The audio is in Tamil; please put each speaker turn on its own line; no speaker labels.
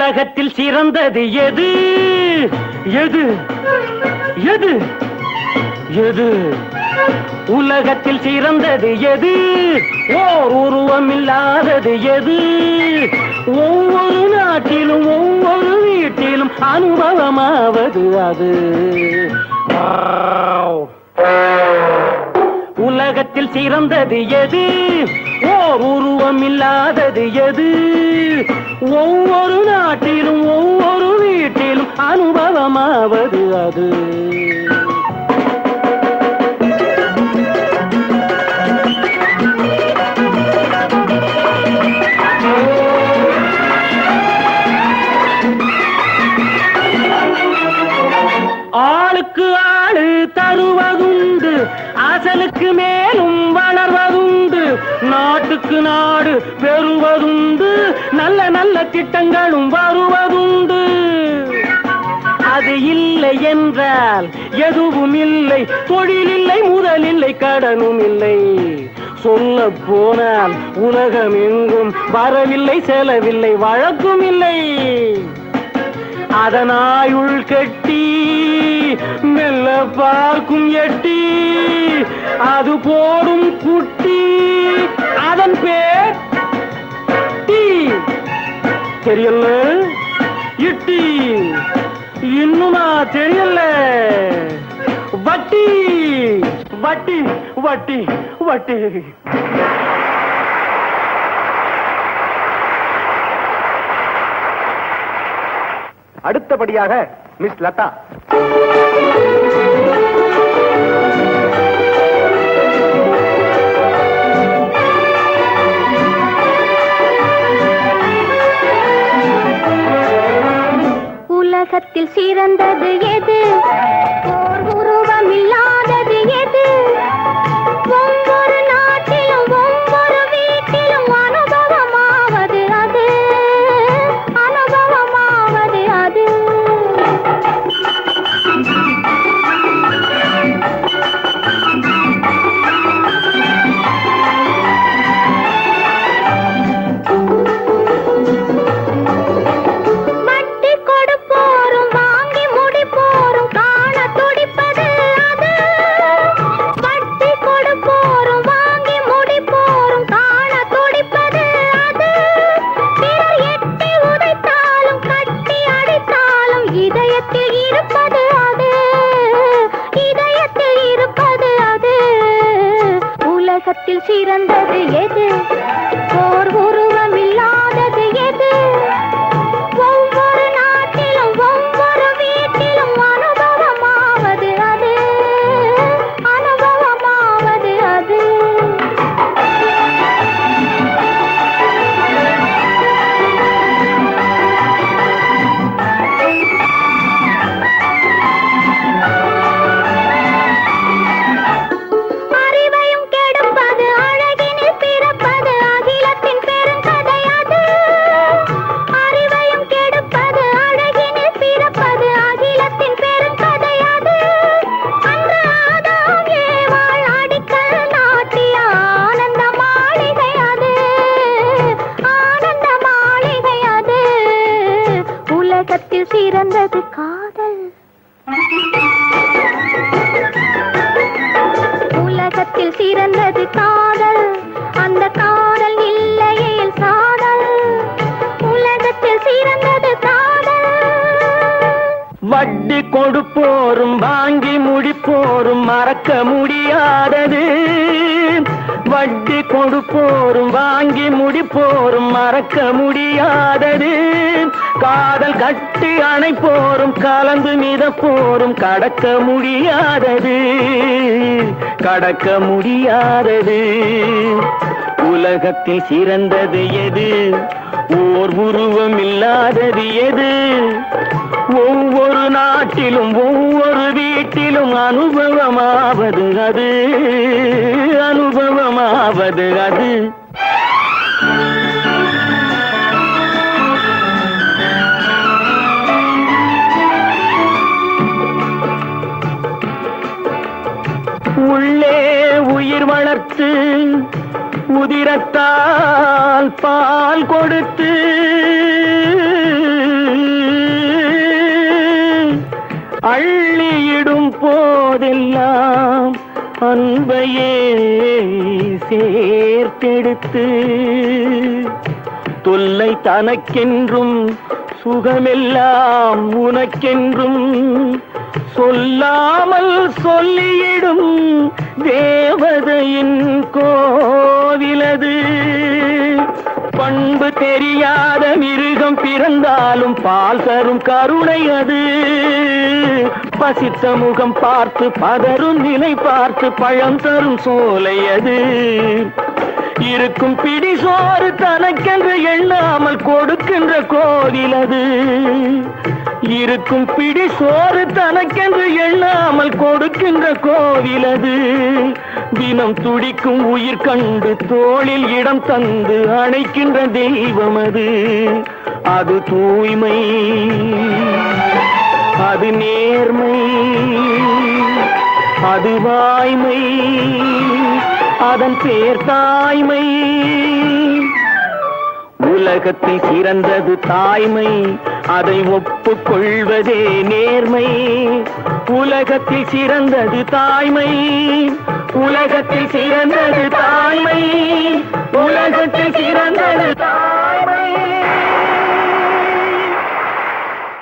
உலகத்தில் சிறந்தது எது எது எது எது உலகத்தில் சிறந்தது எது ஓர் உருவம் இல்லாதது எது ஒவ்வொரு நாட்டிலும் ஒவ்வொரு வீட்டிலும் அனுபவமாவது அது உலகத்தில் சிறந்தது எது ஓர் உருவம் இல்லாதது எது ஒவ்வொரு நாட்டிலும் ஒவ்வொரு வீட்டிலும் அனுபவமாவது அது ஆளுக்கு ஆளு தருவதுண்டு அசலுக்கு மேலும் வளர்வதுண்டு நாட்டுக்கு நாடு பெறுவதுண்டு நல்ல நல்ல திட்டங்களும் வருவதுண்டு அது இல்லை என்றால் எதுவும் இல்லை தொழில் இல்லை முதல் இல்லை கடனும் இல்லை சொல்ல போனால் உலகம் எங்கும் வரவில்லை செலவில்லை வழக்கும் இல்லை அதனாயுள் கட்டி மெல்ல பார்க்கும் எட்டி அது போடும் குட்டி அதன் பேர் டீ தெரியல இட்டி இன்னுமா தெரியல வட்டி வட்டி வட்டி வட்டி
அடுத்தபடியாக மிஸ் லதா
உலகத்தில் சிறந்தது எது ஓர் உருவம் இல்லாதது எது ஒவ்வொரு நாட்டிலும் ஒவ்வொரு வீட்டிலும் அனுபவமாவது அது அனுபவமாவது அது வட்டி கொடுப்போரும் வாங்கி முடிப்போரும் காண துடிப்பது அது வட்டி கொடுப்போரும் வாங்கி முடிப்போரும் காண துடிப்பது அது பிறர் எட்டி உதைத்தாலும் கட்டி அடித்தாலும் இதயத்தில் இருப்பது அது இதயத்தில் இருப்பது அது உலகத்தில் சிறந்தது எது ஓர் உருவம் இல்லாதது எது ஒவ்வொரு நாட்டிலும் ஒவ்வொரு வீட்டிலும் அனுபவமாவது அது அனுபவமாவது அது அறிவையும் கெடுப்பது அழகினில் பிறப்பது அகிலத்தின் பெருங்கதை அது அறிவையும் கெடுப்பது அழகினில் பிறப்பது அகிலத்தின் பெருங்கதை அது அன்று ஆதாம் ஏவாள் அடிக்கல் நாட்டிய ஆனந்த மாளிகை அது ஆனந்த மாளிகை அது உலகத்தில் சிறந்தது காதல் உலகத்தில் சிறந்தது காதல் அந்த காதல் இல்லையேல் சாதல் உலகத்தில் சிறந்தது காதல்
வட்டி கொடுப்போரும் வாங்கி முடிப்போரும் மறக்க முடியாதது வட்டி கொடுப்போரும் வாங்கி முடிப்போரும் மறக்க முடியாதது காதல் கட்டி அணைப்போரும் கலந்து மிதப்போரும் கடக்க முடியாதது கடக்க முடியாதது உலகத்தில் சிறந்தது எது ஓர் உருவம் இல்லாதது எது ஒவ்வொரு நாட்டிலும் ஒவ்வொரு வீட்டிலும் அனுபவமாவது அது அனுபவமாவது அது உள்ளே உயிர் வளர்த்து உதிரத்தால் பால் கொடுத்து அள்ளியிடும் போதெல்லாம் அன்பையே சேர்த்தெடுத்து தொல்லை தனக்கென்றும் சுகமெல்லாம் உனக்கென்றும் சொல்லாமல் சொல்லியிடும் தேவதையின் கோவிலது பண்பு தெரியாத மிருகம் பிறந்தாலும் பால் தரும் கருணை அது பசித்த முகம் பார்த்து பதரும் நிலை பார்த்து பழம் தரும் சோலை அது இருக்கும் பிடி சோறு தனக்கென்று எண்ணாமல் கொடுக்கின்ற கோவில் அது இருக்கும் பிடி சோறு தனக்கென்று எண்ணாமல் கொடுக்கின்ற கோவில் அது தினம் துடிக்கும் உயிர் கண்டு தோளில் இடம் தந்து அணைக்கின்ற தெய்வம் அது அது தூய்மை அது நேர்மை அது வாய்மை அதன் பேர் தாய்மை உலகத்தில் சிறந்தது தாய்மை அதை ஒப்புக்கொள்வதே நேர்மை உலகத்தில் சிறந்தது தாய்மை உலகத்தில் சிறந்தது தாய்மை உலகத்தில் சிறந்தது தாய்மை